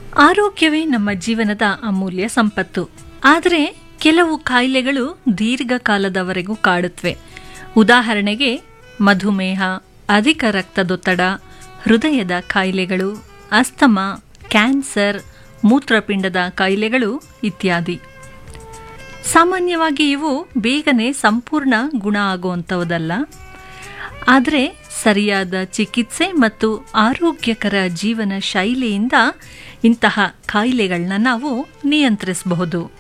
ಆರೋಗ್ಯವೇ ನಮ್ಮ ಜೀವನದ ಅಮೂಲ್ಯ ಸಂಪತ್ತು ಆದರೆ ಕೆಲವು ಕಾಯಿಲೆಗಳು ದೀರ್ಘಕಾಲದವರೆಗೂ ಕಾಡುತ್ತವೆ ಉದಾಹರಣೆಗೆ ಮಧುಮೇಹ ಅಧಿಕ ರಕ್ತದೊತ್ತಡ ಹೃದಯದ ಕಾಯಿಲೆಗಳು ಅಸ್ತಮ ಕ್ಯಾನ್ಸರ್ ಮೂತ್ರಪಿಂಡದ ಕಾಯಿಲೆಗಳು ಇತ್ಯಾದಿ ಸಾಮಾನ್ಯವಾಗಿ ಇವು ಬೇಗನೆ ಸಂಪೂರ್ಣ ಗುಣ ಆಗುವಂಥವುದಲ್ಲ ಆದರೆ ಸರಿಯಾದ ಚಿಕಿತ್ಸೆ ಮತ್ತು ಆರೋಗ್ಯಕರ ಜೀವನ ಶೈಲಿಯಿಂದ ಇಂತಹ ಕಾಯಿಲೆಗಳನ್ನ ನಾವು ನಿಯಂತ್ರಿಸಬಹುದು